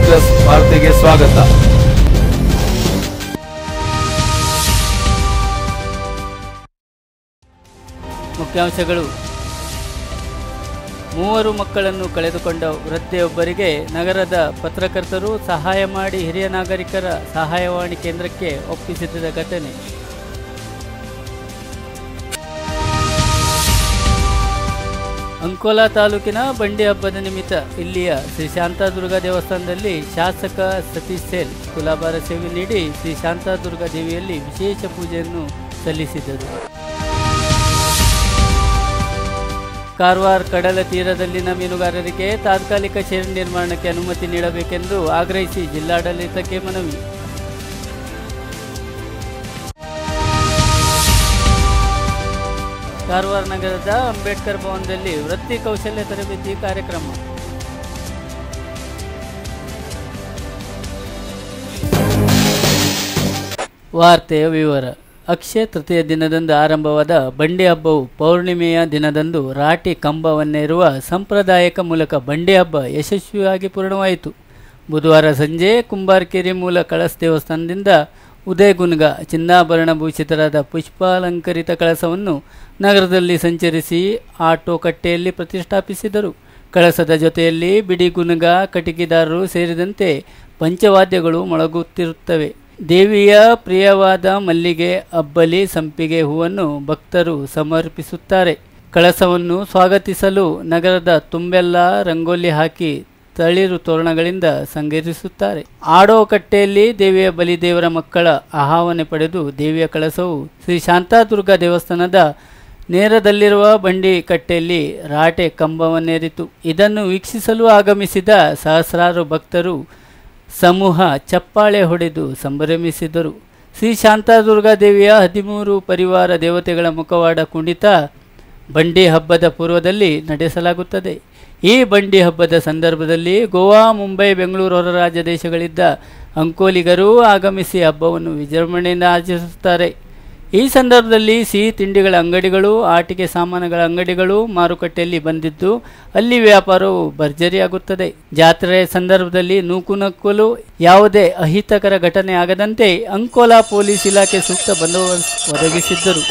Plus ವಾರ್ತೆಗೆ ಸ್ವಾಗತ ಮುಖ್ಯಾಂಶಗಳು ಮೂವರು ಮಕ್ಕಳನ್ನು ಕಳೆದುಕೊಂಡ ವೃದ್ಧೆಯೊಬ್ಬರಿಗೆ ನಗರದ ಪತ್ರಕರ್ತರು ಸಹಾಯ ಮಾಡಿ ಹಿರಿಯ ನಾಗರಿಕರ ಸಹಾಯವಾಣಿ ಕೇಂದ್ರಕ್ಕೆ ಒಪ್ಪಿಸಿದ ಘಟನೆ ಅಂಕೋಲಾ ತಾಲೂಕಿನ ಬಂಡಿ ಹಬ್ಬದ ನಿಮಿತ್ತ ಇಲ್ಲಿಯ ಶ್ರೀ ಶಾಂತಾದುರ್ಗಾ ದೇವಸ್ಥಾನದಲ್ಲಿ ಶಾಸಕ ಸತೀಶ್ ಸೇಲ್ ತುಲಾಭಾರ ಸೇವೆ ನೀಡಿ ಶ್ರೀ ಶಾಂತಾದುರ್ಗಾ ದೇವಿಯಲ್ಲಿ ವಿಶೇಷ ಪೂಜೆಯನ್ನು ಸಲ್ಲಿಸಿದರು ಕಾರವಾರ ಕಡಲ ತೀರದಲ್ಲಿನ ಮೀನುಗಾರರಿಗೆ ತಾತ್ಕಾಲಿಕ ಶೆಡ್ ನಿರ್ಮಾಣಕ್ಕೆ ಅನುಮತಿ ನೀಡಬೇಕೆಂದು ಆಗ್ರಹಿಸಿ ಜಿಲ್ಲಾಡಳಿತಕ್ಕೆ ಮನವಿ ಕಾರವಾರ ನಗರದ ಅಂಬೇಡ್ಕರ್ ಭವನದಲ್ಲಿ ವೃತ್ತಿ ಕೌಶಲ್ಯ ತರಬೇತಿ ಕಾರ್ಯಕ್ರಮ ವಾರ್ತೆಯ ವಿವರ ಅಕ್ಷಯ ತೃತೀಯ ದಿನದಂದು ಆರಂಭವಾದ ಬಂಡಿ ಹಬ್ಬವು ಪೌರ್ಣಿಮೆಯ ದಿನದಂದು ರಾಟಿ ಕಂಬವನ್ನೇರುವ ಸಂಪ್ರದಾಯಕ ಮೂಲಕ ಬಂಡಿ ಹಬ್ಬ ಯಶಸ್ವಿಯಾಗಿ ಪೂರ್ಣವಾಯಿತು ಬುಧವಾರ ಸಂಜೆ ಕುಂಬಾರ್ಕೆರೆ ಮೂಲ ಕಳಸ ದೇವಸ್ಥಾನದಿಂದ ಉದಯಗುನ್ಗ ಚಿನ್ನಾಭರಣ ಭೂಷಿತರಾದ ಪುಷ್ಪಾಲಂಕರಿತ ಕಳಸವನ್ನು ನಗರದಲ್ಲಿ ಸಂಚರಿಸಿ ಆಟೋ ಕಟ್ಟೆಯಲ್ಲಿ ಪ್ರತಿಷ್ಠಾಪಿಸಿದರು ಕಳಸದ ಜೊತೆಯಲ್ಲಿ ಬಿಡಿಗುನುಗ ಕಟಿಕಿದಾರರು ಸೇರಿದಂತೆ ಪಂಚವಾದ್ಯಗಳು ಮೊಳಗುತ್ತಿರುತ್ತವೆ ದೇವಿಯ ಪ್ರಿಯವಾದ ಮಲ್ಲಿಗೆ ಅಬ್ಬಲಿ ಸಂಪಿಗೆ ಹೂವನ್ನು ಭಕ್ತರು ಸಮರ್ಪಿಸುತ್ತಾರೆ ಕಳಸವನ್ನು ಸ್ವಾಗತಿಸಲು ನಗರದ ತುಂಬೆಲ್ಲ ರಂಗೋಲಿ ಹಾಕಿ ತಳಿರು ತೋರಣಗಳಿಂದ ಸಂಗರಿಸುತ್ತಾರೆ ಆಡೋ ಕಟ್ಟೆಯಲ್ಲಿ ದೇವಿಯ ಬಲಿದೇವರ ಮಕ್ಕಳ ಆಹ್ವಾನ ಪಡೆದು ದೇವಿಯ ಕಳಸವು ಶ್ರೀ ಶಾಂತಾದುರ್ಗಾ ದೇವಸ್ಥಾನದ ನೇರದಲ್ಲಿರುವ ಬಂಡಿ ಕಟ್ಟೆಯಲ್ಲಿ ರಾಟೆ ಕಂಬವನ್ನೇರಿತು ಇದನ್ನು ವೀಕ್ಷಿಸಲು ಆಗಮಿಸಿದ ಸಹಸ್ರಾರು ಭಕ್ತರು ಸಮೂಹ ಚಪ್ಪಾಳೆ ಹೊಡೆದು ಸಂಭ್ರಮಿಸಿದರು ಶ್ರೀ ಶಾಂತಾದುರ್ಗಾ ದೇವಿಯ ಹದಿಮೂರು ಪರಿವಾರ ದೇವತೆಗಳ ಮುಖವಾಡ ಕುಣಿತ ಬಂಡಿ ಹಬ್ಬದ ಪೂರ್ವದಲ್ಲಿ ನಡೆಸಲಾಗುತ್ತದೆ ಈ ಬಂಡಿ ಹಬ್ಬದ ಸಂದರ್ಭದಲ್ಲಿ ಗೋವಾ ಮುಂಬೈ ಬೆಂಗಳೂರು ಹೊರ ರಾಜ್ಯ ದೇಶಗಳಿದ್ದ ಅಂಕೋಲಿಗರು ಆಗಮಿಸಿ ಹಬ್ಬವನ್ನು ವಿಜೃಂಭಣೆಯಿಂದ ಆಚರಿಸುತ್ತಾರೆ ಈ ಸಂದರ್ಭದಲ್ಲಿ ಸಿಹಿ ತಿಂಡಿಗಳ ಅಂಗಡಿಗಳು ಆಟಿಕೆ ಸಾಮಾನುಗಳ ಅಂಗಡಿಗಳು ಮಾರುಕಟ್ಟೆಯಲ್ಲಿ ಬಂದಿದ್ದು ಅಲ್ಲಿ ವ್ಯಾಪಾರವು ಭರ್ಜರಿಯಾಗುತ್ತದೆ ಜಾತ್ರೆಯ ಸಂದರ್ಭದಲ್ಲಿ ನೂಕುನುಗ್ಗಲು ಯಾವುದೇ ಅಹಿತಕರ ಘಟನೆ ಆಗದಂತೆ ಅಂಕೋಲಾ ಪೊಲೀಸ್ ಇಲಾಖೆ ಸೂಕ್ತ ಬಂದೋಬಸ್ತ್ ಒದಗಿಸಿದ್ದರು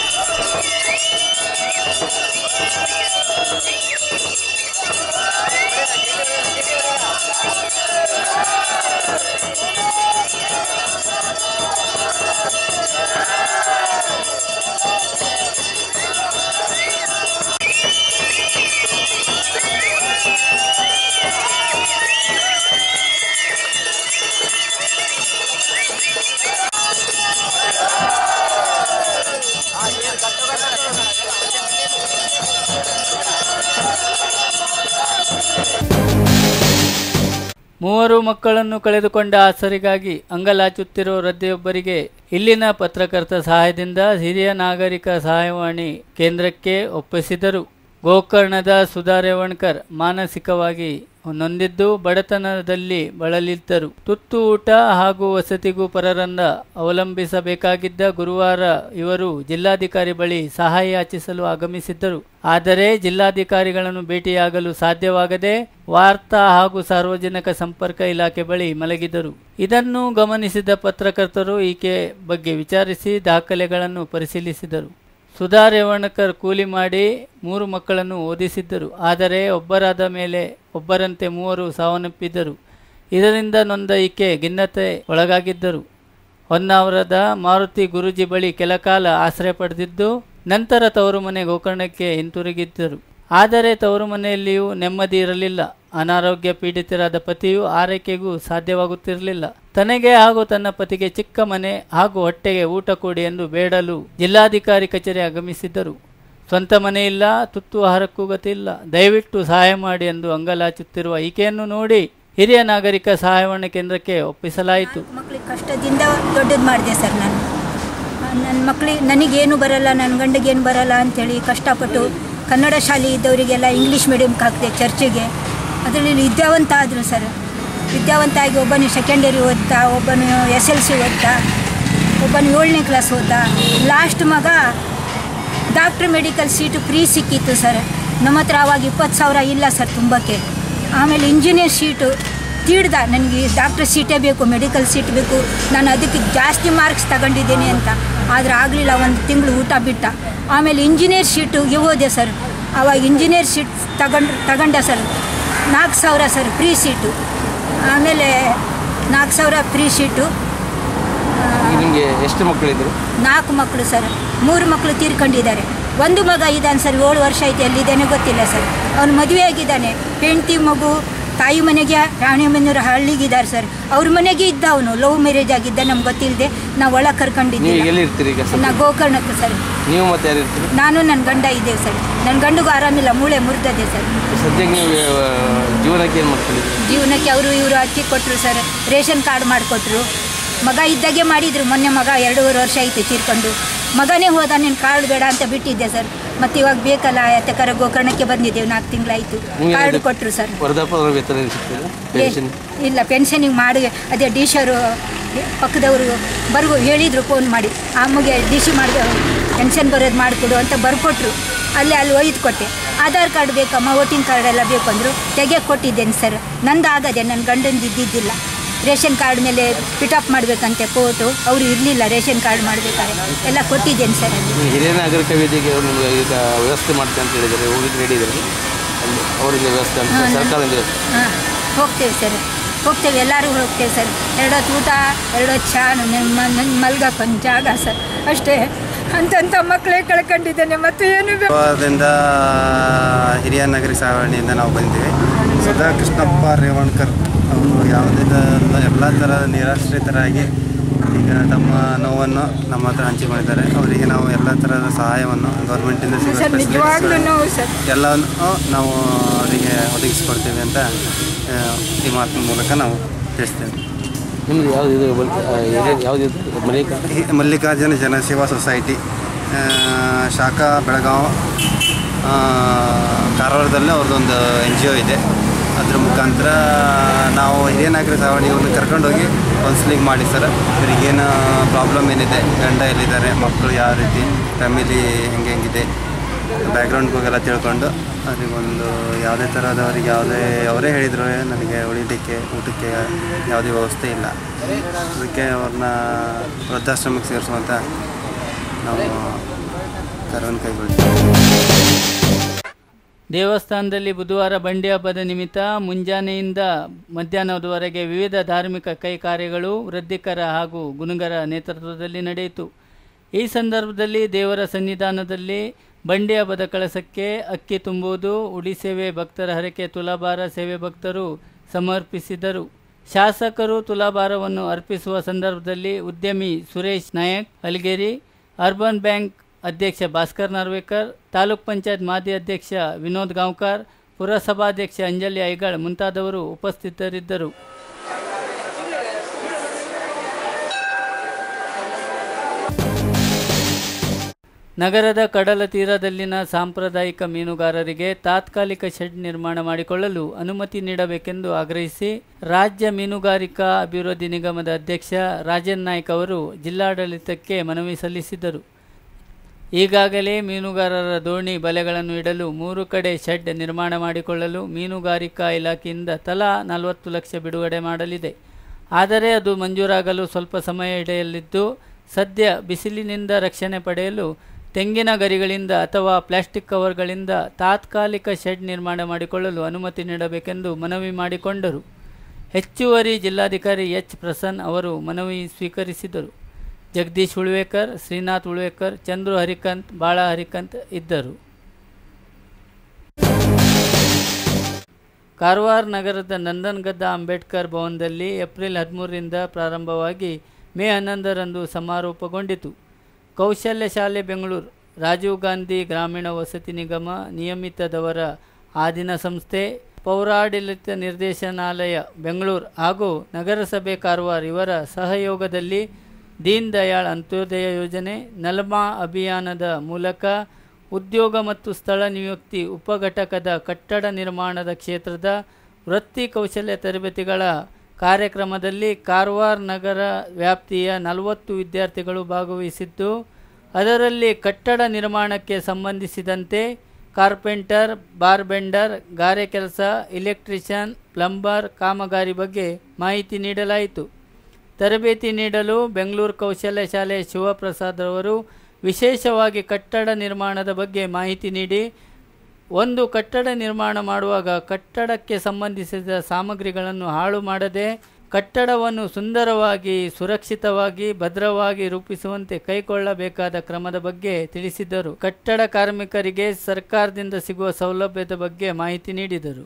ಮೂವರು ಮಕ್ಕಳನ್ನು ಕಳೆದುಕೊಂಡ ಆಸರಿಗಾಗಿ ಅಂಗಲಾಚುತ್ತಿರುವ ವೃದ್ಧೆಯೊಬ್ಬರಿಗೆ ಇಲ್ಲಿನ ಪತ್ರಕರ್ತ ಸಹಾಯದಿಂದ ಹಿರಿಯ ನಾಗರಿಕ ಸಹಾಯವಾಣಿ ಕೇಂದ್ರಕ್ಕೆ ಒಪ್ಪಿಸಿದರು ಗೋಕರ್ಣದ ಸುಧಾ ರೇವಣ್ಕರ್ ಮಾನಸಿಕವಾಗಿ ನೊಂದಿದ್ದು ಬಡತನದಲ್ಲಿ ಬಳಲಿದ್ದರು ತುತ್ತು ಊಟ ಹಾಗೂ ವಸತಿಗೂ ಪರರನ್ನ ಅವಲಂಬಿಸಬೇಕಾಗಿದ್ದ ಗುರುವಾರ ಇವರು ಜಿಲ್ಲಾಧಿಕಾರಿ ಬಳಿ ಸಹಾಯ ಯಾಚಿಸಲು ಆಗಮಿಸಿದ್ದರು ಆದರೆ ಜಿಲ್ಲಾಧಿಕಾರಿಗಳನ್ನು ಭೇಟಿಯಾಗಲು ಸಾಧ್ಯವಾಗದೆ ವಾರ್ತಾ ಹಾಗೂ ಸಾರ್ವಜನಿಕ ಸಂಪರ್ಕ ಇಲಾಖೆ ಬಳಿ ಮಲಗಿದರು ಇದನ್ನು ಗಮನಿಸಿದ ಪತ್ರಕರ್ತರು ಈಕೆ ಬಗ್ಗೆ ವಿಚಾರಿಸಿ ದಾಖಲೆಗಳನ್ನು ಪರಿಶೀಲಿಸಿದರು ಸುಧಾ ರೇವಣ್ಕರ್ ಕೂಲಿ ಮಾಡಿ ಮೂರು ಮಕ್ಕಳನ್ನು ಓದಿಸಿದ್ದರು ಆದರೆ ಒಬ್ಬರಾದ ಮೇಲೆ ಒಬ್ಬರಂತೆ ಮೂವರು ಸಾವನ್ನಪ್ಪಿದ್ದರು ಇದರಿಂದ ನೊಂದ ಈಕೆ ಖಿನ್ನತೆ ಒಳಗಾಗಿದ್ದರು ಹೊನ್ನಾವರದ ಮಾರುತಿ ಗುರೂಜಿ ಬಳಿ ಕೆಲಕಾಲ ಆಶ್ರಯ ಪಡೆದಿದ್ದು ನಂತರ ತವರು ಮನೆ ಗೋಕರ್ಣಕ್ಕೆ ಹಿಂತಿರುಗಿದ್ದರು ಆದರೆ ತವರು ಮನೆಯಲ್ಲಿಯೂ ನೆಮ್ಮದಿ ಇರಲಿಲ್ಲ ಅನಾರೋಗ್ಯ ಪೀಡಿತರಾದ ಪತಿಯು ಆರೈಕೆಗೂ ಸಾಧ್ಯವಾಗುತ್ತಿರಲಿಲ್ಲ ತನಗೆ ಹಾಗೂ ತನ್ನ ಪತಿಗೆ ಚಿಕ್ಕ ಮನೆ ಹಾಗೂ ಹೊಟ್ಟೆಗೆ ಊಟ ಕೊಡಿ ಎಂದು ಬೇಡಲು ಜಿಲ್ಲಾಧಿಕಾರಿ ಕಚೇರಿ ಆಗಮಿಸಿದ್ದರು ಸ್ವಂತ ಮನೆ ಇಲ್ಲ ತುತ್ತು ಆಹಾರಕ್ಕೂ ಗತಿ ಇಲ್ಲ ದಯವಿಟ್ಟು ಸಹಾಯ ಮಾಡಿ ಎಂದು ಅಂಗಲಾಚುತ್ತಿರುವ ಈಕೆಯನ್ನು ನೋಡಿ ಹಿರಿಯ ನಾಗರಿಕ ಸಹಾಯವಾಣಿ ಕೇಂದ್ರಕ್ಕೆ ಒಪ್ಪಿಸಲಾಯಿತು ಮಕ್ಳಿಗೆ ಕಷ್ಟದಿಂದ ದೊಡ್ಡದು ಮಾಡಿದೆ ಸರ್ ನಾನು ನನ್ನ ಮಕ್ಳಿಗೆ ನನಗೇನು ಬರಲ್ಲ ನನ್ನ ಗಂಡಗೇನು ಬರಲ್ಲ ಅಂಥೇಳಿ ಕಷ್ಟಪಟ್ಟು ಕನ್ನಡ ಶಾಲೆ ಇದ್ದವರಿಗೆಲ್ಲ ಇಂಗ್ಲೀಷ್ ಮೀಡಿಯಮ್ಗೆ ಹಾಕಿದೆ ಚರ್ಚಿಗೆ ಅದರಲ್ಲಿ ವಿದ್ಯಾವಂತ ಆದರು ಸರ್ ವಿದ್ಯಾವಂತ ಆಗಿ ಒಬ್ಬನು ಸೆಕೆಂಡ್ ಇಯರ್ ಓದ್ತಾ ಒಬ್ಬನು ಎಸ್ ಎಲ್ ಸಿ ಓದ್ತಾ ಒಬ್ಬನು ಏಳನೇ ಕ್ಲಾಸ್ ಓದ್ತಾ ಲಾಸ್ಟ್ ಮಗ ಡಾಕ್ಟ್ರ್ ಮೆಡಿಕಲ್ ಸೀಟು ಫ್ರೀ ಸಿಕ್ಕಿತ್ತು ಸರ್ ನಮ್ಮ ಹತ್ರ ಅವಾಗ ಇಪ್ಪತ್ತು ಸಾವಿರ ಇಲ್ಲ ಸರ್ ತುಂಬಕ್ಕೆ ಆಮೇಲೆ ಇಂಜಿನಿಯರ್ ಸೀಟು ತೀಡ್ದ ನನಗೆ ಡಾಕ್ಟರ್ ಸೀಟೇ ಬೇಕು ಮೆಡಿಕಲ್ ಸೀಟ್ ಬೇಕು ನಾನು ಅದಕ್ಕೆ ಜಾಸ್ತಿ ಮಾರ್ಕ್ಸ್ ತಗೊಂಡಿದ್ದೀನಿ ಅಂತ ಆದರೆ ಆಗಲಿಲ್ಲ ಒಂದು ತಿಂಗಳು ಊಟ ಬಿಟ್ಟ ಆಮೇಲೆ ಇಂಜಿನಿಯರ್ ಸೀಟಿಗೆ ಹೋದೆ ಸರ್ ಆವಾಗ ಇಂಜಿನಿಯರ್ ಸೀಟ್ ತಗೊಂಡು ತಗೊಂಡೆ ಸರ್ ನಾಲ್ಕು ಸಾವಿರ ಸರ್ ಫ್ರೀ ಸೀಟು ಆಮೇಲೆ ನಾಲ್ಕು ಸಾವಿರ ಫ್ರೀ ಸೀಟು ನಿಮಗೆ ಎಷ್ಟು ಮಕ್ಕಳಿದ್ರು ನಾಲ್ಕು ಮಕ್ಕಳು ಸರ್ ಮೂರು ಮಕ್ಕಳು ತೀರ್ಕೊಂಡಿದ್ದಾರೆ ಒಂದು ಮಗ ಇದ್ದಾನೆ ಸರ್ ಏಳು ವರ್ಷ ಐತೆ ಎಲ್ಲಿದ್ದಾನೆ ಗೊತ್ತಿಲ್ಲ ಸರ್ ಅವನು ಮದುವೆ ಆಗಿದ್ದಾನೆ ಹೆಂಡತಿ ಮಗು ತಾಯಿ ಮನೆಗೆ ರಾಣಿಮನೆಯವ್ರ ಹಳ್ಳಿಗಿದ್ದಾರೆ ಸರ್ ಅವ್ರ ಮನೆಗೆ ಇದ್ದ ಅವನು ಲವ್ ಮ್ಯಾರೇಜ್ ಆಗಿದ್ದ ನಮ್ಗೆ ಗೊತ್ತಿಲ್ಲದೆ ನಾವು ಒಳಗೆ ನೀವು ಕರ್ಕೊಂಡಿದ್ದೀವಿ ಎಲ್ಲಿ ಇರ್ತೀರಿ ಈಗ ನಾ ಗೋಕರ್ಣಕ್ಕೆ ಸರ್ ನೀವು ಮತ್ತೆ ಯಾರು ಇರ್ತೀರಿ ನಾನು ನನ್ನ ಗಂಡ ಇದ್ದೇವೆ ಸರ್ ನನ್ನ ಗಂಡಿಗೂ ಆರಾಮಿಲ್ಲ ಮೂಳೆ ಮುರಿದದೆ ಸರ್ ಸದ್ಯಕ್ಕೆ ನೀವು ಆ, ಜೀವನಕ್ಕೆ ಏನು ಮಾಡ್ತೀರಿ ಜೀವನಕ್ಕೆ ಅವರು ಇವರು ಅಕ್ಕಿ ಕೊಟ್ಟರು ಸರ್ ರೇಷನ್ ಕಾರ್ಡ್ ಮಾಡಿಕೊಟ್ರು ಮಗ ಇದ್ದಾಗೆ ಮಾಡಿದರು ಮೊನ್ನೆ ಮಗ ಎರಡೂವರೆ ವರ್ಷ ಆಯಿತು ತೀರ್ಕೊಂಡು ಮಗನೇ ಹೋದ ನಿನ್ನ ಕಾರ್ಡ್ ಬೇಡ ಅಂತ ಬಿಟ್ಟಿದ್ದೆ ಸರ್ ಮತ್ತು ಇವಾಗ ಬೇಕಲ್ಲ ಯಾತಕರ ಗೋಕರ್ಣಕ್ಕೆ ಬಂದಿದ್ದೇವೆ ನಾಲ್ಕು ತಿಂಗಳಾಯಿತು ನಿಮಗೆ ಕಾರ್ಡ್ ಅದು- ಕೊಟ್ಟರು ಸರ್ ವೃದ್ಧಾಪ್ಯ ವೇತನ ಏನು ಸಿಗ್ತದೆ ಪೆನ್ಷನ್ ಇಲ್ಲ ಪೆನ್ಷನಿಗೆ ಮಾಡಿ ಅದೇ ಡಿ ಶರು ಪಕ್ಕದವರು ಬರ್ಗು ಹೇಳಿದರು ಫೋನ್ ಮಾಡಿ ಅಮ್ಮಗೆ ಡಿ ಸಿ ಮಾಡಿ ಪೆನ್ಷನ್ ಬರೋದು ಮಾಡಿಕೊಡು ಅಂತ ಬರ್ಕೊಟ್ರು ಅಲ್ಲೇ ಅಲ್ಲಿ ಒಯ್ದು ಕೊಟ್ಟೆ ಆಧಾರ್ ಕಾರ್ಡ್ ಬೇಕಮ್ಮ ವೋಟಿಂಗ್ ಕಾರ್ಡ್ ಎಲ್ಲ ಬೇಕು ಅಂದರು ತೆಗೆಯಕ್ಕೆ ಕೊಟ್ಟಿದ್ದೇನೆ ಸರ್ ನಂದು ಆಗದೆ ನನ್ನ ಗಂಡಂದು ಇದ್ದಿದ್ದಿಲ್ಲ ರೇಷನ್ ಕಾರ್ಡ್ ಮೇಲೆ ಪಿಟಪ್ ಮಾಡಬೇಕಂತೆ ಫೋಟು ಅವರು ಇರಲಿಲ್ಲ ರೇಷನ್ ಕಾರ್ಡ್ ಮಾಡಬೇಕಾದ್ರೆ ಎಲ್ಲ ಕೊಟ್ಟಿದ್ದೇನೆ ಸರ್ ಅಲ್ಲಿ ನೀವು ಹಿರಿಯ ನಾಗರಿಕ ವೇದಿಕೆ ಅವರು ನಿಮಗೆ ಈಗ ವ್ಯವಸ್ಥೆ ಮಾಡ್ತೆ ಅಂತ ಹೇಳಿದ್ದಾರೆ ಹೋಗಿದ್ದು ರೆಡಿ ಇದ್ದಾರೆ ಅಲ್ಲಿ ಅವರಿಗೆ ವ್ಯವಸ್ಥೆ ಅಂತ ಹಾ, ನಾನು- ಸರ್ಕಾರದಿಂದ ವ್ಯವಸ್ಥೆ ಹಾಂ ಹೋಗ್ತೇವೆ ಸರ್ ಹೋಗ್ತೇವೆ ಎಲ್ಲರೂ ಹೋಗ್ತೇವೆ ಸರ್ ಎರಡೊತ್ತು ಊಟ ಎರಡೊತ್ತು ಚಹಾ ನನ್ನ ನನ್ನ ಮಲ್ಗಕ್ಕೊಂದು ಜಾಗ ಸರ್ ಅಷ್ಟೇ ಅಂತಂಥ ಮಕ್ಕಳೇ ಕಳ್ಕೊಂಡಿದ್ದೇನೆ ಮತ್ತು ಏನು ಬೇಕು ದಿಂದ ಹಿರಿಯ ನಾಗರಿಕ ಸಾವಣಿಯಿಂದ ನಾವು ಬಂದಿದ್ದೀವಿ ಸುಧಾ ಕೃಷ್ಣಪ್ಪ ರೇವಣ್ಕರ್ ಅವರು ಯಾವುದೇ ಎಲ್ಲ ಥರ ನಿರಾಶ್ರಿತರಾಗಿ ಈಗ ತಮ್ಮ ನೋವನ್ನು ನಮ್ಮ ಹತ್ರ ಹಂಚಿಕೊಂಡಿದ್ದಾರೆ ಅವರಿಗೆ ನಾವು ಎಲ್ಲ ಥರದ ಸಹಾಯವನ್ನು ಗೌರ್ಮೆಂಟಿಂದ ಸಿಗೋ ಸರ್ ನಿಜವಾಗ್ಲೂ facilities ನೋವು ಸರ್ ಎಲ್ಲವನ್ನು ನಾವು ಅವರಿಗೆ ಒದಗಿಸ್ಕೊಡ್ತೇವೆ ಅಂತ ಆ, ಈ ಮಾತಿನ ಮೂಲಕ ನಾವು ತಿಳಿಸ್ತೇವೆ ನಿಮ್ದು ಯಾವ್ದು ಇದು ಬಲ್- ಆ, ಏರಿಯಾ ಯಾವ್ದು ಇದು ಮಲಿಕ ಈ ಮಲ್ಲಿಕಾರ್ಜುನ ಜನಸೇವಾ ಸೊಸೈಟಿ ಆ, ಶಾಖಾ ಬೆಳಗಾವ್ ಆ, ಕಾರವಾರದಲ್ಲಿ ಅವ್ರದ್ದೊಂದು ಎನ್ ಜಿ ಒ ಇದೆ ಅದ್ರ ಮುಖಾಂತರ ನಾವು ಹಿರಿಯ ನಾಗರಿಕ ಸಾವಣಿ ಇವ್ರನ್ನ ಕರ್ಕೊಂಡೋಗಿ ಕೌನ್ಸಿಲಿಂಗ್ ಮಾಡಿ ಸರ್ ಇವರಿಗೇನು ಪ್ರಾಬ್ಲಮ್ ಏನಿದೆ ಗಂಡ ಎಲ್ಲಿದ್ದಾರೆ ಮಕ್ಕಳು ಯಾವ ರೀತಿ ಫ್ಯಾಮಿಲಿ ಹೆಂಗೆ ಹೆಂಗಿದೆ ಬ್ಯಾಕ್ಗ್ರೌಂಡ್ ಹೋಗೆಲ್ಲ ತಿಳ್ಕೊಂಡು ಅವರಿಗೊಂದು ಯಾವುದೇ ಥರದವರಿಗೆ ಯಾವುದೇ ಅವರೇ ಹೇಳಿದರು ನನಗೆ ಉಳಿಲಿಕ್ಕೆ ಊಟಕ್ಕೆ ಯಾವುದೇ ವ್ಯವಸ್ಥೆ ಇಲ್ಲ ಅದಕ್ಕೆ ಅವ್ರನ್ನ ವೃದ್ಧಾಶ್ರಮಕ್ಕೆ ಸೇರಿಸುವಂಥ ನಾವು ಕಾರ್ಯವನ್ನು ಕೈಗೊಳ್ತೀವಿ ದೇವಸ್ಥಾನದಲ್ಲಿ ಬುಧವಾರ ಬಂಡಿ ಹಬ್ಬದ ನಿಮಿತ್ತ ಮುಂಜಾನೆಯಿಂದ ಮಧ್ಯಾಹ್ನದವರೆಗೆ ವಿವಿಧ ಧಾರ್ಮಿಕ ಕೈ ಕಾರ್ಯಗಳು ವೃದ್ಧಿಕರ ಹಾಗೂ ಗುಣಗರ ನೇತೃತ್ವದಲ್ಲಿ ನಡೆಯಿತು ಈ ಸಂದರ್ಭದಲ್ಲಿ ದೇವರ ಸನ್ನಿಧಾನದಲ್ಲಿ ಬಂಡಿ ಹಬ್ಬದ ಕಳಸಕ್ಕೆ ಅಕ್ಕಿ ತುಂಬುವುದು ಉಡಿ ಸೇವೆ ಭಕ್ತರ ಹರಕೆ ತುಲಾಭಾರ ಸೇವೆ ಭಕ್ತರು ಸಮರ್ಪಿಸಿದರು ಶಾಸಕರು ತುಲಾಭಾರವನ್ನು ಅರ್ಪಿಸುವ ಸಂದರ್ಭದಲ್ಲಿ ಉದ್ಯಮಿ ಸುರೇಶ್ ನಾಯಕ್ ಅಲ್ಗೇರಿ ಅರ್ಬನ್ ಬ್ಯಾಂಕ್ ಅಧ್ಯಕ್ಷ ಭಾಸ್ಕರ್ ನಾರ್ವೇಕರ್ ತಾಲೂಕ್ ಪಂಚಾಯತ್ ಮಾಜಿ ಅಧ್ಯಕ್ಷ ವಿನೋದ್ ಗಾಂವ್ಕರ್ ಪುರಸಭಾಧ್ಯಕ್ಷ ಅಂಜಲಿ ಐಗಳ್ ಮುಂತಾದವರು ಉಪಸ್ಥಿತರಿದ್ದರು ನಗರದ ಕಡಲ ತೀರದಲ್ಲಿನ ಸಾಂಪ್ರದಾಯಿಕ ಮೀನುಗಾರರಿಗೆ ತಾತ್ಕಾಲಿಕ ಶೆಡ್ ನಿರ್ಮಾಣ ಮಾಡಿಕೊಳ್ಳಲು ಅನುಮತಿ ನೀಡಬೇಕೆಂದು ಆಗ್ರಹಿಸಿ ರಾಜ್ಯ ಮೀನುಗಾರಿಕಾ ಅಭಿವೃದ್ಧಿ ನಿಗಮದ ಅಧ್ಯಕ್ಷ ರಾಜನ್ ನಾಯ್ಕ್ ಅವರು ಜಿಲ್ಲಾಡಳಿತಕ್ಕೆ ಮನವಿ ಸಲ್ಲಿಸಿದರು ಈಗಾಗಲೇ ಮೀನುಗಾರರ ದೋಣಿ ಬಲೆಗಳನ್ನು ಇಡಲು ಮೂರು ಕಡೆ ಶೆಡ್ ನಿರ್ಮಾಣ ಮಾಡಿಕೊಳ್ಳಲು ಮೀನುಗಾರಿಕಾ ಇಲಾಖೆಯಿಂದ ತಲಾ ನಲವತ್ತು ಲಕ್ಷ ಬಿಡುಗಡೆ ಮಾಡಲಿದೆ ಆದರೆ ಅದು ಮಂಜೂರಾಗಲು ಸ್ವಲ್ಪ ಸಮಯ ಹಿಡಿಯಲಿದ್ದು ಸದ್ಯ ಬಿಸಿಲಿನಿಂದ ರಕ್ಷಣೆ ಪಡೆಯಲು ತೆಂಗಿನ ಗರಿಗಳಿಂದ ಅಥವಾ ಪ್ಲಾಸ್ಟಿಕ್ ಕವರ್ಗಳಿಂದ ತಾತ್ಕಾಲಿಕ ಶೆಡ್ ನಿರ್ಮಾಣ ಮಾಡಿಕೊಳ್ಳಲು ಅನುಮತಿ ನೀಡಬೇಕೆಂದು ಮನವಿ ಮಾಡಿಕೊಂಡರು ಹೆಚ್ಚುವರಿ ಜಿಲ್ಲಾಧಿಕಾರಿ ಎಚ್ ಪ್ರಸನ್ ಅವರು ಮನವಿ ಸ್ವೀಕರಿಸಿದರು ಜಗದೀಶ್ ಉಳ್ವೇಕರ್ ಶ್ರೀನಾಥ್ ಉಳ್ವೇಕರ್ ಚಂದ್ರು ಹರಿಕಂತ್ ಬಾಳ ಹರಿಕಂತ್ ಇದ್ದರು ಕಾರವಾರ ನಗರದ ನಂದನ್ಗದ್ದ ಅಂಬೇಡ್ಕರ್ ಭವನದಲ್ಲಿ ಏಪ್ರಿಲ್ ಹದಿಮೂರರಿಂದ ಪ್ರಾರಂಭವಾಗಿ ಮೇ ಹನ್ನೊಂದರಂದು ಸಮಾರೋಪಗೊಂಡಿತು ಕೌಶಲ್ಯ ಶಾಲೆ ಬೆಂಗಳೂರು ರಾಜೀವ್ ಗಾಂಧಿ ಗ್ರಾಮೀಣ ವಸತಿ ನಿಗಮ ನಿಯಮಿತದವರ ಆದಿನ ಸಂಸ್ಥೆ ಪೌರಾಡಳಿತ ನಿರ್ದೇಶನಾಲಯ ಬೆಂಗಳೂರು ಹಾಗೂ ನಗರಸಭೆ ಕಾರವಾರ ಇವರ ಸಹಯೋಗದಲ್ಲಿ ದೀನ್ ದಯಾಳ್ ಅಂತ್ಯೋದಯ ಯೋಜನೆ ನಲ್ಮಾ ಅಭಿಯಾನದ ಮೂಲಕ ಉದ್ಯೋಗ ಮತ್ತು ಸ್ಥಳ ನಿಯುಕ್ತಿ ಉಪಘಟಕದ ಕಟ್ಟಡ ನಿರ್ಮಾಣದ ಕ್ಷೇತ್ರದ ವೃತ್ತಿ ಕೌಶಲ್ಯ ತರಬೇತಿಗಳ ಕಾರ್ಯಕ್ರಮದಲ್ಲಿ ಕಾರವಾರ ನಗರ ವ್ಯಾಪ್ತಿಯ ನಲವತ್ತು ವಿದ್ಯಾರ್ಥಿಗಳು ಭಾಗವಹಿಸಿದ್ದು ಅದರಲ್ಲಿ ಕಟ್ಟಡ ನಿರ್ಮಾಣಕ್ಕೆ ಸಂಬಂಧಿಸಿದಂತೆ ಕಾರ್ಪೆಂಟರ್ ಬಾರ್ಬೆಂಡರ್ ಗಾರೆ ಕೆಲಸ ಇಲೆಕ್ಟ್ರಿಷಿಯನ್ ಪ್ಲಂಬರ್ ಕಾಮಗಾರಿ ಬಗ್ಗೆ ಮಾಹಿತಿ ನೀಡಲಾಯಿತು ತರಬೇತಿ ನೀಡಲು ಬೆಂಗಳೂರು ಕೌಶಲ್ಯ ಶಾಲೆ ಶಿವಪ್ರಸಾದ್ ಅವರು ವಿಶೇಷವಾಗಿ ಕಟ್ಟಡ ನಿರ್ಮಾಣದ ಬಗ್ಗೆ ಮಾಹಿತಿ ನೀಡಿ ಒಂದು ಕಟ್ಟಡ ನಿರ್ಮಾಣ ಮಾಡುವಾಗ ಕಟ್ಟಡಕ್ಕೆ ಸಂಬಂಧಿಸಿದ ಸಾಮಗ್ರಿಗಳನ್ನು ಹಾಳು ಮಾಡದೆ ಕಟ್ಟಡವನ್ನು ಸುಂದರವಾಗಿ ಸುರಕ್ಷಿತವಾಗಿ ಭದ್ರವಾಗಿ ರೂಪಿಸುವಂತೆ ಕೈಗೊಳ್ಳಬೇಕಾದ ಕ್ರಮದ ಬಗ್ಗೆ ತಿಳಿಸಿದರು ಕಟ್ಟಡ ಕಾರ್ಮಿಕರಿಗೆ ಸರ್ಕಾರದಿಂದ ಸಿಗುವ ಸೌಲಭ್ಯದ ಬಗ್ಗೆ ಮಾಹಿತಿ ನೀಡಿದರು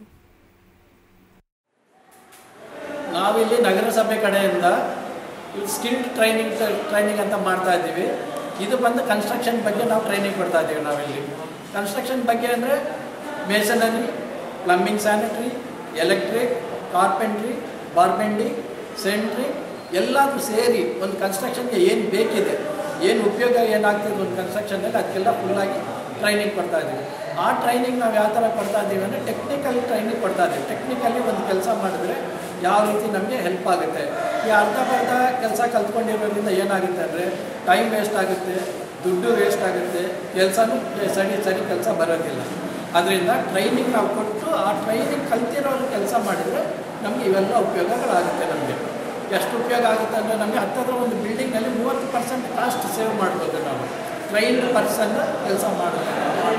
ನಾವಿಲ್ಲಿ ನಗರಸಭೆ ಕಡೆಯಿಂದ ಸ್ಕಿಲ್ಡ್ ಟ್ರೈನಿಂಗ್ ಟ್ರೈನಿಂಗ್ ಅಂತ ಮಾಡ್ತಾ ಇದ್ದೀವಿ ಇದು ಬಂದು ಕನ್ಸ್ಟ್ರಕ್ಷನ್ ಬಗ್ಗೆ ನಾವು ಟ್ರೈನಿಂಗ್ ಕೊಡ್ತಾ ಇದ್ದೀವಿ ನಾವಿಲ್ಲಿ ಕನ್ಸ್ಟ್ರಕ್ಷನ್ ಬಗ್ಗೆ ಅಂದರೆ masonry plumbing sanitary electric carpentry bar bending centring ಎಲ್ಲದೂ ಸೇರಿ ಒಂದು ಕನ್ಸ್ಟ್ರಕ್ಷನ್ಗೆ ಏನು ಬೇಕಿದೆ ಏನು ಉಪಯೋಗ ಏನಾಗ್ತಿದೆ ಒಂದು ಕನ್ಸ್ಟ್ರಕ್ಷನ್ನಲ್ಲಿ ಅದಕ್ಕೆಲ್ಲ ಫುಲ್ಲಾಗಿ ಟ್ರೈನಿಂಗ್ ಕೊಡ್ತಾ ಇದ್ದೀವಿ ಆ ಟ್ರೈನಿಂಗ್ ನಾವು ಯಾವ ಥರ ಕೊಡ್ತಾ ಇದ್ದೀವಿ ಅಂದರೆ ಟೆಕ್ನಿಕಲ್ ಟ್ರೈನಿಂಗ್ ಕೊಡ್ತಾ ಇದ್ದೀವಿ ಟೆಕ್ನಿಕಲಿ ಒಂದು ಕೆಲಸ ಮಾಡಿದ್ರೆ ಯಾವ ರೀತಿ ನಮಗೆ ಹೆಲ್ಪ್ ಆಗುತ್ತೆ ಈ ಅರ್ಧ ಬರ್ಧ ಕೆಲಸ ಕಲ್ತ್ಕೊಂಡಿರೋದ್ರಿಂದ ಏನಾಗುತ್ತೆ ಅಂದರೆ ಟೈಮ್ ವೇಸ್ಟ್ ಆಗುತ್ತೆ ದುಡ್ಡು ವೇಸ್ಟ್ ಆಗುತ್ತೆ ಕೆಲಸನೂ ಸರಿ ಸರಿ ಕೆಲಸ ಬರೋದಿಲ್ಲ ಅದರಿಂದ ಟ್ರೈನಿಂಗ್ ನಾವು ಕೊಟ್ಟು ಆ ಟ್ರೈನಿಂಗ್ ಕಲ್ತಿರೋರು ಕೆಲಸ ಮಾಡಿದರೆ ನಮಗೆ ಇವೆಲ್ಲ ಉಪಯೋಗಗಳಾಗುತ್ತೆ ನಮಗೆ ಎಷ್ಟು ಉಪಯೋಗ ಆಗುತ್ತೆ ಅಂದರೆ ನಮಗೆ ಹತ್ತತ್ರ ಒಂದು ಬಿಲ್ಡಿಂಗಲ್ಲಿ ಮೂವತ್ತು ಪರ್ಸೆಂಟ್ ಕಾಸ್ಟ್ ಸೇವ್ ಮಾಡ್ಬೋದು ನಾವು ಟ್ರೈನ್ಡ್ ಪರ್ಸನ್ ಕೆಲಸ ಮಾಡಿದ್ರೆ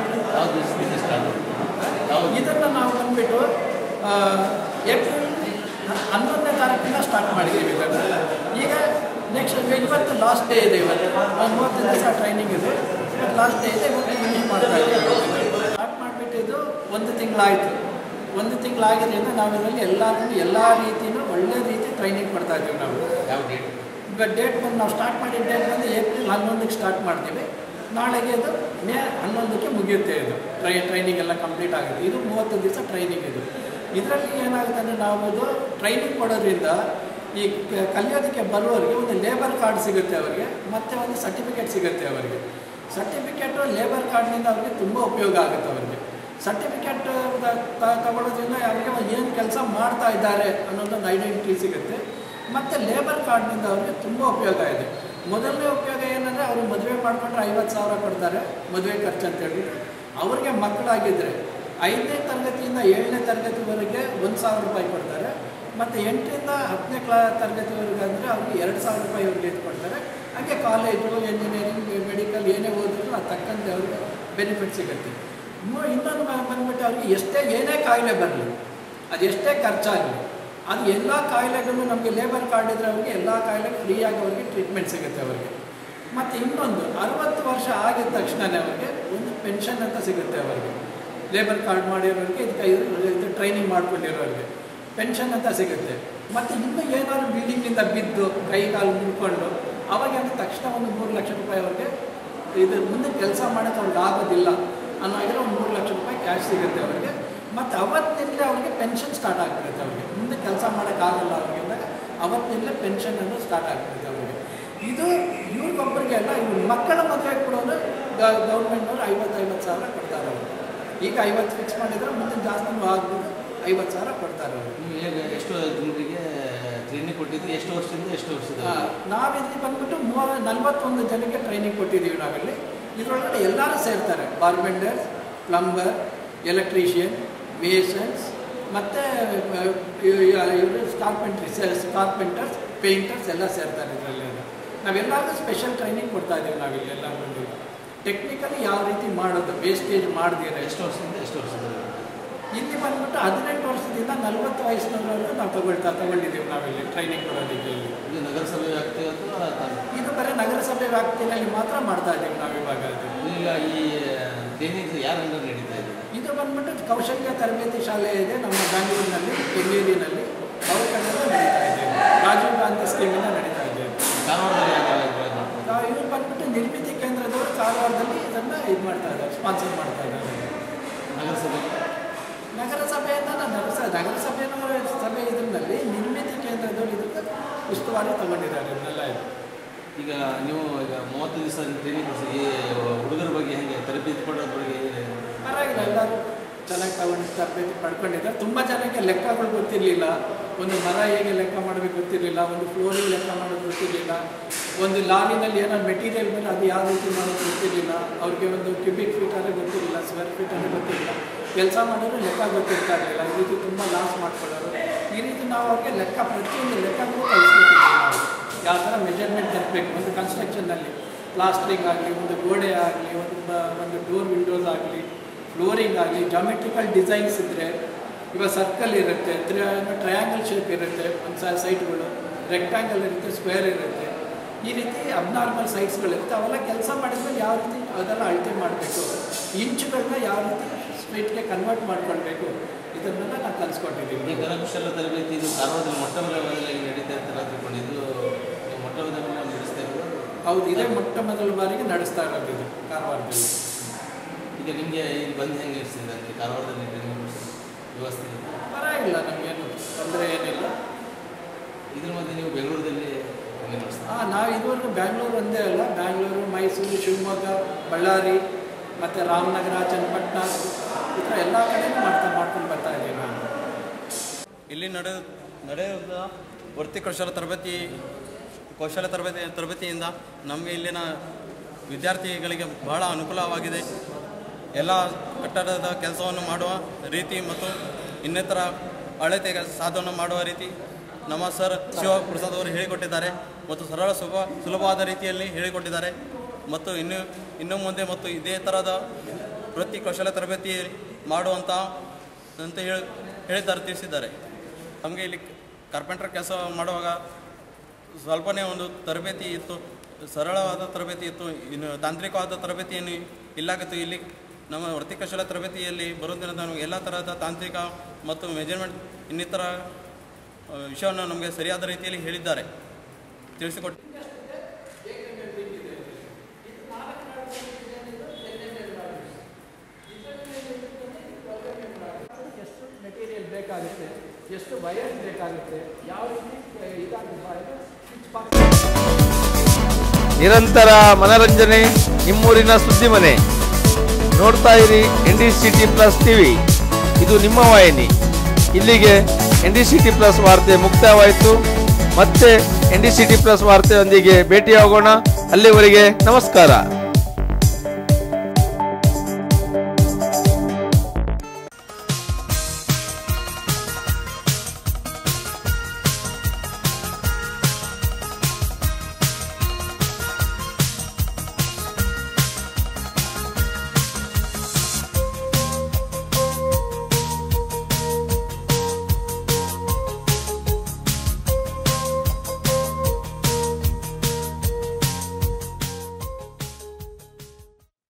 ಇದನ್ನು ನಾವು ಬಂದ್ಬಿಟ್ಟು ಆ, ಏಪ್ರಿಲ್ ಹನ್ನೊಂದನೇ ತಾರೀಕಿಂದ ಸ್ಟಾರ್ಟ್ ಮಾಡಿದ್ದೀವಿ ಇದನ್ನು ಈಗ ನೆಕ್ಸ್ಟ್ ಇವತ್ತು ಲಾಸ್ಟ್ ಡೇ ಇದೆ ಇವತ್ತು ಒಂದು ಮೂವತ್ತು ದಿವಸ ಟ್ರೈನಿಂಗ್ ಇದೆ ಇವತ್ತು ಲಾಸ್ಟ್ ಡೇ ಇದೆ ಇವತ್ತು ಫಿನಿಶ್ ಮಾಡ್ತಾ ಇದ್ದೀವಿ ಸ್ಟಾರ್ಟ್ ಮಾಡಿಬಿಟ್ಟಿದ್ದು ಒಂದು ತಿಂಗಳಾಯಿತು ಒಂದು ತಿಂಗಳಾಗಿದ್ದರಿಂದ ನಾವು ಇದರಲ್ಲಿ ಎಲ್ಲರಿಗೂ ಎಲ್ಲ ರೀತಿಯೂ ಒಳ್ಳೆ ರೀತಿ ಟ್ರೈನಿಂಗ್ ಕೊಡ್ತಾ ಇದ್ದೀವಿ ನಾವು ಯಾವ ಡೇಟ್ ಈಗ ಡೇಟ್ ಬಂದು ನಾವು ಸ್ಟಾರ್ಟ್ ಮಾಡಿದ ಡೇಟ್ ಬಂದು ಏಪ್ರಿಲ್ ಹನ್ನೊಂದಕ್ಕೆ ಸ್ಟಾರ್ಟ್ ಮಾಡ್ತೀವಿ ನಾಳೆಗೆ ಅದು ಮೇ ಹನ್ನೊಂದಕ್ಕೆ ಮುಗಿಯುತ್ತೆ ಇದು ಟ್ರೈ ಟ್ರೈನಿಂಗ್ ಎಲ್ಲ ಕಂಪ್ಲೀಟ್ ಆಗುತ್ತೆ ಇದು ಮೂವತ್ತು ದಿವಸ ಟ್ರೈನಿಂಗ್ ಇದು ಇದರಲ್ಲಿ ಏನಾಗುತ್ತೆ ಅಂದರೆ ನಾವು ಇದು ಟ್ರೈನಿಂಗ್ ಕೊಡೋದ್ರಿಂದ ಈ ಕ- ಕಲಿಯೋದಕ್ಕೆ ಬರುವವರಿಗೆ ಒಂದು ಲೇಬರ್ ಕಾರ್ಡ್ ಸಿಗುತ್ತೆ ಅವರಿಗೆ ಮತ್ತು ಒಂದು ಸರ್ಟಿಫಿಕೇಟ್ ಸಿಗುತ್ತೆ ಅವರಿಗೆ ಸರ್ಟಿಫಿಕೇಟು ಲೇಬರ್ ಕಾರ್ಡ್ನಿಂದ ಅವರಿಗೆ ತುಂಬ ಉಪಯೋಗ ಆಗುತ್ತೆ ಅವರಿಗೆ ಸರ್ಟಿಫಿಕೇಟ್ ತಗೊಳ್ಳೋದ್ರಿಂದ ಅವರಿಗೆ ಏನು ಕೆಲಸ ಮಾಡ್ತಾ ಇದ್ದಾರೆ ಅನ್ನೋದೊಂದು ಐಡೆಂಟಿಟಿ ಸಿಗುತ್ತೆ ಮತ್ತು ಲೇಬರ್ ಕಾರ್ಡ್ನಿಂದ ಅವ್ರಿಗೆ ತುಂಬ ಉಪಯೋಗ ಇದೆ ಮೊದಲನೇ ಉಪಯೋಗ ಏನಂದರೆ ಅವರು ಮದುವೆ ಮಾಡಿಕೊಂಡ್ರೆ ಐವತ್ತು ಸಾವಿರ ಕೊಡ್ತಾರೆ ಮದುವೆ ಖರ್ಚು ಅಂತ ಹೇಳ್ಬಿಟ್ಟು ಅವ್ರಿಗೆ ಮಕ್ಕಳಾಗಿದ್ದರೆ ಐದನೇ ತರಗತಿಯಿಂದ ಏಳನೇ ತರಗತಿವರೆಗೆ ಒಂದು ಸಾವಿರ ರೂಪಾಯಿ ಕೊಡ್ತಾರೆ ಮತ್ತು ಎಂಟರಿಂದ ಹತ್ತನೇ ಕ್ಲಾ ತರಗತಿವರೆಗೆ ಅಂದರೆ ಅವ್ರಿಗೆ ಎರಡು ಸಾವಿರ ರೂಪಾಯಿ ಅವ್ರಿಗೆ ಇದು ಕೊಡ್ತಾರೆ ಹಾಗೆ ಕಾಲೇಜು ಎಂಜಿನಿಯರಿಂಗ್ ಮೆಡಿಕಲ್ ಏನೇ ಓದಿದ್ರು ಅದು ತಕ್ಕಂತೆ ಅವ್ರಿಗೆ ಬೆನಿಫಿಟ್ ಸಿಗುತ್ತೆ ಇನ್ನು ಇನ್ನೊಂದು ಬ- ಬಂದ್ಬಿಟ್ಟು ಅವ್ರಿಗೆ ಎಷ್ಟೇ ಏನೇ ಕಾಯಿಲೆ ಬರಲಿ ಅದು ಎಷ್ಟೇ ಖರ್ಚಾಗಲಿ ಅದು ಎಲ್ಲ ಕಾಯಿಲೆಗಳು ನಮಗೆ ಲೇಬರ್ ಕಾರ್ಡ್ ಇದ್ದರೆ ಅವ್ರಿಗೆ ಎಲ್ಲ ಕಾಯಿಲೆಗೆ ಫ್ರೀಯಾಗಿ ಅವ್ರಿಗೆ ಟ್ರೀಟ್ಮೆಂಟ್ ಸಿಗುತ್ತೆ ಅವರಿಗೆ ಮತ್ತು ಇನ್ನೊಂದು ಅರವತ್ತು ವರ್ಷ ಆಗಿದ ತಕ್ಷಣವೇ ಅವರಿಗೆ ಒಂದು ಪೆನ್ಷನ್ ಅಂತ ಸಿಗುತ್ತೆ ಅವರಿಗೆ ಲೇಬರ್ ಕಾರ್ಡ್ ಮಾಡಿರೋರಿಗೆ ಇದಕ್ಕೆ ಇದು ಟ್ರೈನಿಂಗ್ ಮಾಡ್ಕೊಂಡಿರೋರಿಗೆ ಪೆನ್ಷನ್ ಅಂತ ಸಿಗುತ್ತೆ ಮತ್ತು ಇನ್ನು ಏನಾದ್ರು ಬಿಲ್ಡಿಂಗಿಂದ ಬಿದ್ದು ಕೈ ಕಾಲು ಮುಡ್ಕೊಂಡು ಅವಾಗ ಅಂದ್ರೆ ತಕ್ಷಣ ಒಂದು ಮೂರು ಲಕ್ಷ ರೂಪಾಯಿ ಅವ್ರಿಗೆ ಇದು ಮುಂದೆ ಕೆಲಸ ಮಾಡೋಕ್ಕೆ ಅವ್ರಿಗೆ ಆಗೋದಿಲ್ಲ ಅನ್ನೋ ಹಾಗೆ ಒಂದು ಮೂರು ಲಕ್ಷ ರೂಪಾಯಿ ಕ್ಯಾಶ್ ಸಿಗುತ್ತೆ ಅವರಿಗೆ ಮತ್ತು ಅವತ್ತಿನಿಂದ ಅವ್ರಿಗೆ ಪೆನ್ಷನ್ ಸ್ಟಾರ್ಟ್ ಆಗ್ಬಿಡುತ್ತೆ ಅವ್ರಿಗೆ ಮುಂದೆ ಕೆಲಸ ಮಾಡೋಕ್ಕಾಗಲ್ಲ ಅವ್ರಿಗೆ ಅಂದಾಗ ಅವತ್ತಿನಿಂದ ಪೆನ್ಷನ್ ಅನ್ನೋದು ಸ್ಟಾರ್ಟ್ ಆಗ್ಬಿಡುತ್ತೆ ಅವ್ರಿಗೆ ಇದು ಇವ್ರಿಗೊಬ್ಬರಿಗೆ ಅಲ್ಲ ಇವ್ರ ಮಕ್ಕಳ ಮದುವೆ ಕೊಡೋದು ಗೌರ್ಮೆಂಟ್ನವ್ರು ಐವತ್ತು ಐವತ್ತು ಸಾವಿರ ಕೊಡ್ತಾರೆ ಅವರು ಈಗ ಐವತ್ತು ಫಿಕ್ಸ್ ಮಾಡಿದ್ರೆ ಮುಂದೆ ಜಾಸ್ತಿ ಆಗ್ಬೋದು ಐವತ್ತು ಸಾವಿರ ಕೊಡ್ತಾರೆ ಅವರು ನೀವು ಹೇಗೆ ಎಷ್ಟು ಜನರಿಗೆ ಟ್ರೈನಿಂಗ್ ಕೊಟ್ಟಿದ್ದು ಎಷ್ಟು ವರ್ಷದಿಂದ ಎಷ್ಟು ವರ್ಷದ ಆ, ನಾವಿಲ್ಲಿ ಬಂದ್ಬಿಟ್ಟು ಮೂವ ನಲವತ್ತೊಂದು ಜನಕ್ಕೆ ಟ್ರೈನಿಂಗ್ ಕೊಟ್ಟಿದ್ದೀವಿ ನಾವಿಲ್ಲಿ ಇದರೊಳಗಡೆ ಎಲ್ಲರೂ ಸೇರ್ತಾರೆ ಬಾರ್ಬೆಂಡರ್ಸ್ ಪ್ಲಂಬರ್ ಎಲೆಕ್ಟ್ರಿಷಿಯನ್ ಮೇಸನ್ಸ್ ಮತ್ತು ಇವರು ಕಾರ್ಪೆಂಟ್ರಿ ಕಾರ್ಪೆಂಟರ್ಸ್ ಪೇಂಟರ್ಸ್ ಎಲ್ಲ ಸೇರ್ತಾರೆ ಇದರಲ್ಲಿ ನಾವೆಲ್ಲರಿಗೂ ಸ್ಪೆಷಲ್ ಟ್ರೈನಿಂಗ್ ಕೊಡ್ತಾ ಇದ್ದೀವಿ ನಾವಿಲ್ಲಿ ಎಲ್ಲರಿಗೂ ಟೆಕ್ನಿಕಲಿ ಯಾವ ರೀತಿ ಮಾಡೋದು ವೇಸ್ಟೇಜ್ ಮಾಡ್ದಿರ ಎಷ್ಟು ವರ್ಷದಿಂದ ಎಷ್ಟು ವರ್ಷದ ಇಲ್ಲಿ ಬಂದ್ಬಿಟ್ಟು ಹದಿನೆಂಟು ವರ್ಷದಿಂದ ನಲವತ್ತು ವಯಸ್ಸಿನವರೆಗೂ ನಾವು ತಗೊಳ್ತಾ ತಗೊಂಡಿದ್ದೀವಿ ನಾವಿಲ್ಲಿ ಟ್ರೈನಿಂಗ್ ಕೊಡೋದಕ್ಕೆ ಇಲ್ಲಿ ಇದು ನಗರಸಭೆ ವ್ಯಾಪ್ತಿ ಅಥವಾ ತಾಲೂಕು? ಇದು ಬರೀ ನಗರಸಭೆ ವ್ಯಾಪ್ತಿನಲ್ಲಿ ಮಾತ್ರ ಮಾಡ್ತಾ ಇದ್ದೀವಿ ನಾವು ಇವಾಗ ಅದು ಈಗ ಈ ಟ್ರೈನಿಂಗ್ ಯಾರ ಅಂಡರ್ ನಡೀತಾ ಇದೆ ಇದು ಬಂದ್ಬಿಟ್ಟು ಕೌಶಲ್ಯ ತರಬೇತಿ ಶಾಲೆ ಇದೆ ನಮ್ಮ ಬ್ಯಾಂಗ್ಳೂರಿನಲ್ಲಿ ಬೆಂಗಳೂರಿನಲ್ಲಿ ಅವ್ರ ಕಡೆಯಿಂದ ನಡೀತಾ ಇದ್ದೇವೆ ರಾಜೀವ್ ಗಾಂಧಿ ಸ್ಕೀಮಿಂದ ನಡೀತಾ ಇದ್ದೇವೆ ಕಾರವಾರದಲ್ಲಿ ಯಾವ ಕಾಲೇಜ್ ಮಾಡ್ತಾರೆ ನಾವು ಇವ್ರು ಬಂದ್ಬಿಟ್ಟು ನಿರ್ಮಿತಿ ಕೇಂದ್ರದವರು ಕಾರವಾರದಲ್ಲಿ ಇದನ್ನು ಇದು ಮಾಡ್ತಾ ಇದ್ದಾರೆ ಸ್ಪಾನ್ಸರ್ ಮಾಡ್ತಾ ಇದ್ದಾರೆ ನಗರಸಭೆ ನಗರಸಭೆಯಿಂದ ನಾನು ನಗರಸ ನಗರಸಭೆನವರ ಸಭೆ ಇದರಲ್ಲಿ ನಿರ್ಮಿತಿ ಕೇಂದ್ರದವರು ಇದಕ್ಕೆ ಉಸ್ತುವಾರಿ ತಗೊಂಡಿದ್ದಾರೆ ಇದನ್ನೆಲ್ಲ ಇದು ಈಗ ನೀವು ಈಗ ಮೂವತ್ತು ದಿವಸ ಟ್ರೈನಿಂಗ್ ಕೊಡಿಸಿ ಈ ಹುಡುಗರ ಬಗ್ಗೆ ಹೆಂಗೆ ತರಬೇತಿ ಕೊಡೋದ್ರ ಬಗ್ಗೆ ಪರವಾಗಿಲ್ಲ ಎಲ್ಲರೂ ಚೆನ್ನಾಗಿ ತಗೊಂಡು ತರಬೇತಿ ಪಡ್ಕೊಂಡಿದ್ದಾರೆ ತುಂಬ ಜನಕ್ಕೆ ಲೆಕ್ಕಗಳು ಗೊತ್ತಿರಲಿಲ್ಲ ಒಂದು ಮರ ಹೇಗೆ ಲೆಕ್ಕ ಮಾಡಬೇಕು ಗೊತ್ತಿರಲಿಲ್ಲ ಒಂದು ಫ್ಲೋರಿಂಗ್ ಲೆಕ್ಕ ಮಾಡೋದು ಗೊತ್ತಿರಲಿಲ್ಲ ಒಂದು ಲಾರಿನಲ್ಲಿ ಏನೋ ಮೆಟೀರಿಯಲ್ ಮೇಲೆ ಅದು ಯಾವ ರೀತಿ ಮಾಡೋದು ಗೊತ್ತಿರಲಿಲ್ಲ ಅವ್ರಿಗೆ ಒಂದು ಕ್ಯೂಬಿಕ್ ಫೀಟ್ ಅಂದರೆ ಗೊತ್ತಿರಲಿಲ್ಲ ಸ್ಕ್ವೇರ್ ಫೀಟ್ ಅಂದರೆ ಗೊತ್ತಿರಲಿಲ್ಲ ಕೆಲಸ ಮಾಡೋರು ಲೆಕ್ಕ ಗೊತ್ತಿರ್ತಾ ಇರಲಿಲ್ಲ ಈ ರೀತಿ ತುಂಬ ಲಾಸ್ ಮಾಡ್ಕೊಳ್ಳೋರು ಈ ರೀತಿ ನಾವು ಅವ್ರಿಗೆ ಲೆಕ್ಕ ಪ್ರತಿಯೊಂದು ಲೆಕ್ಕಗಳು ಕಲಿಸ್ಕೊಟ್ಟಿದ್ದೀವಿ ನಾವು ಯಾವ ಥರ ಮೆಜರ್ಮೆಂಟ್ ತರಬೇಕು ಒಂದು ಕನ್ಸ್ಟ್ರಕ್ಷನ್ನಲ್ಲಿ ಪ್ಲಾಸ್ಟ್ರಿಂಗ್ ಆಗಲಿ ಒಂದು ಗೋಡೆ ಆಗಲಿ ಒಂದು ಬ- ಒಂದು ಡೋರ್ ವಿಂಡೋಸ್ ಆಗಲಿ ಫ್ಲೋರಿಂಗ್ ಆಗಲಿ ಜಾಮೆಟ್ರಿಕಲ್ ಡಿಸೈನ್ಸ್ ಇದ್ದರೆ ಇವಾಗ ಸರ್ಕಲ್ ಇರುತ್ತೆ ಟ್ರಯಾಂಗಲ್ ಶೇಪ್ ಇರುತ್ತೆ ಒಂದು ಸೈಟ್ಗಳು ರೆಕ್ಟ್ಯಾಂಗಲ್ ಇರುತ್ತೆ ಸ್ಕ್ವೇರ್ ಇರುತ್ತೆ ಈ ರೀತಿ ಅಬ್ನಾರ್ಮಲ್ ಸೈಟ್ಸ್ಗಳಿರುತ್ತೆ ಅವೆಲ್ಲ ಕೆಲಸ ಮಾಡಿದ್ಮೇಲೆ ಯಾವ ರೀತಿ ಅದೆಲ್ಲ ಅಳತೆ ಮಾಡಬೇಕು ಇಂಚುಗಳನ್ನ ಯಾವ ರೀತಿ ಸ್ಟ್ರೀಟ್ಗೆ ಕನ್ವರ್ಟ್ ಮಾಡ್ಕೊಳ್ಬೇಕು ಇದನ್ನೆಲ್ಲ ನಾವು ಕಲಿಸ್ಕೊಟ್ಟಿದ್ದೀವಿ ಈ ಕರಕುಶಲ ತರಬೇತಿ ಇದು ಕಾರವಾರದಲ್ಲಿ ಮೊಟ್ಟ ಮೊದಲ ಬಾರಿಗೆ ನಡೀತಾ ಇರ್ತಾರೆ ತಿಳ್ಕೊಂಡಿದ್ದು ನೀವು ಮೊಟ್ಟ ಮೊದಲ ಬಾರಿಗೆ ನಡೆಸ್ತಾ ಇರೋದು ಹೌದು ಇದೇ ಮೊಟ್ಟ ಮೊದಲ ಬಾರಿಗೆ ನಡೆಸ್ತಾ ಇರೋದು ಇದು ಕಾರವಾರದಲ್ಲಿ ಈಗ ನಿಮಗೆ ಇಲ್ಲಿ ಬಂದು ಹೆಂಗೆ ಇರಿಸಿದೆ ಅಂದರೆ ಕಾರವಾರದಲ್ಲಿ ಟ್ರೈನಿಂಗ್ ವ್ಯವಸ್ಥೆ ಪರವಾಗಿಲ್ಲ ನಮಗೇನು ತೊಂದರೆ ಏನಿಲ್ಲ ಇದ್ರ ಮಧ್ಯೆ ನೀವು ಬೆಂಗಳೂರಲ್ಲಿ ಹೆಂಗೆ ನಡೆಸ್ತಾ ಹಾಂ ನಾವು ಇದುವರೆಗೂ ಬ್ಯಾಂಗ್ಳೂರು ಒಂದೇ ಅಲ್ಲ ಬ್ಯಾಂಗ್ಳೂರು ಮೈಸೂರು ಶಿವಮೊಗ್ಗ ಬಳ್ಳಾರಿ ಮತ್ತು ರಾಮನಗರ ಚನ್ನಪಟ್ಟಣ ಈ ಥರ ಎಲ್ಲ ಕಡೆನೂ ಮಾಡ್ತಾ ಮಾಡ್ಕೊಂಡು ಬರ್ತಾ ಇದ್ದೀವಿ ನಾನು ಇಲ್ಲಿ ನಡೆ ನಡೆಯುವ ವೃತ್ತಿ ಕೌಶಲ ತರಬೇತಿ ಕೌಶಲ ತರಬೇತಿ ತರಬೇತಿಯಿಂದ ನಮಗೆ ಇಲ್ಲಿನ ವಿದ್ಯಾರ್ಥಿಗಳಿಗೆ ಬಹಳ ಅನುಕೂಲವಾಗಿದೆ ಎಲ್ಲ ಕಟ್ಟಡದ ಕೆಲಸವನ್ನು ಮಾಡುವ ರೀತಿ ಮತ್ತು ಇನ್ನಿತರ ಅಳತೆ ಸಾಧನ ಮಾಡುವ ರೀತಿ ನಮ್ಮ ಸರ್ ಶಿವಪ್ರಸಾದ್ ಅವರು ಹೇಳಿಕೊಟ್ಟಿದ್ದಾರೆ ಮತ್ತು ಸರಳ ಸುಲಭ ಸುಲಭವಾದ ರೀತಿಯಲ್ಲಿ ಹೇಳಿಕೊಟ್ಟಿದ್ದಾರೆ ಮತ್ತು ಇನ್ನು ಇನ್ನು ಮುಂದೆ ಮತ್ತು ಇದೇ ಥರದ ವೃತ್ತಿ ಕೌಶಲ ತರಬೇತಿ ಮಾಡುವಂಥ ಅಂತ ಹೇಳಿ ಹೇಳಿದ್ದಾರೆ ತಿಳಿಸಿದ್ದಾರೆ ನಮಗೆ ಇಲ್ಲಿ ಕಾರ್ಪೆಂಟರ್ ಕೆಲಸ ಮಾಡುವಾಗ ಸ್ವಲ್ಪನೇ ಒಂದು ತರಬೇತಿ ಇತ್ತು ಸರಳವಾದ ತರಬೇತಿ ಇತ್ತು ಇನ್ನು ತಾಂತ್ರಿಕವಾದ ತರಬೇತಿ ಏನು ಇಲ್ಲಾಗಿತ್ತು ಇಲ್ಲಿ ನಮ್ಮ ವೃತ್ತಿ ಕೌಶಲ ತರಬೇತಿಯಲ್ಲಿ ಬರೋದ್ರಿಂದ ನಮಗೆ ಎಲ್ಲ ತರಹದ ತಾಂತ್ರಿಕ ಮತ್ತು ಮೆಜರ್ಮೆಂಟ್ ಇನ್ನಿತರ ಆ, ವಿಷಯವನ್ನು ನಮಗೆ ಸರಿಯಾದ ರೀತಿಯಲ್ಲಿ ಹೇಳಿದ್ದಾರೆ ತಿಳಿಸಿಕೊಟ್ಟು ಎಷ್ಟು ಮೆಟೀರಿಯಲ್ ಬೇಕಾಗುತ್ತೆ ಎಷ್ಟು ವಯರ್ ಬೇಕಾಗುತ್ತೆ ಯಾವ ರೀತಿ ಇದಾಗುತ್ತೆ ಸ್ವಿಚ್ ನಿರಂತರ ಮನರಂಜನೆ ನಿಮ್ಮೂರಿನ ಸುದ್ದಿ ಮನೆ ನೋಡ್ತಾ ಇರಿ N D C T plus TV ಇದು ನಿಮ್ಮ ವಾಹಿನಿ ಇಲ್ಲಿಗೆ N D C T plus ವಾರ್ತೆ ಮುಕ್ತಾಯವಾಯಿತು ಮತ್ತೆ N D C T plus ವಾರ್ತೆಯೊಂದಿಗೆ ಭೇಟಿಯಾಗೋಣ ಅಲ್ಲಿವರೆಗೆ ನಮಸ್ಕಾರ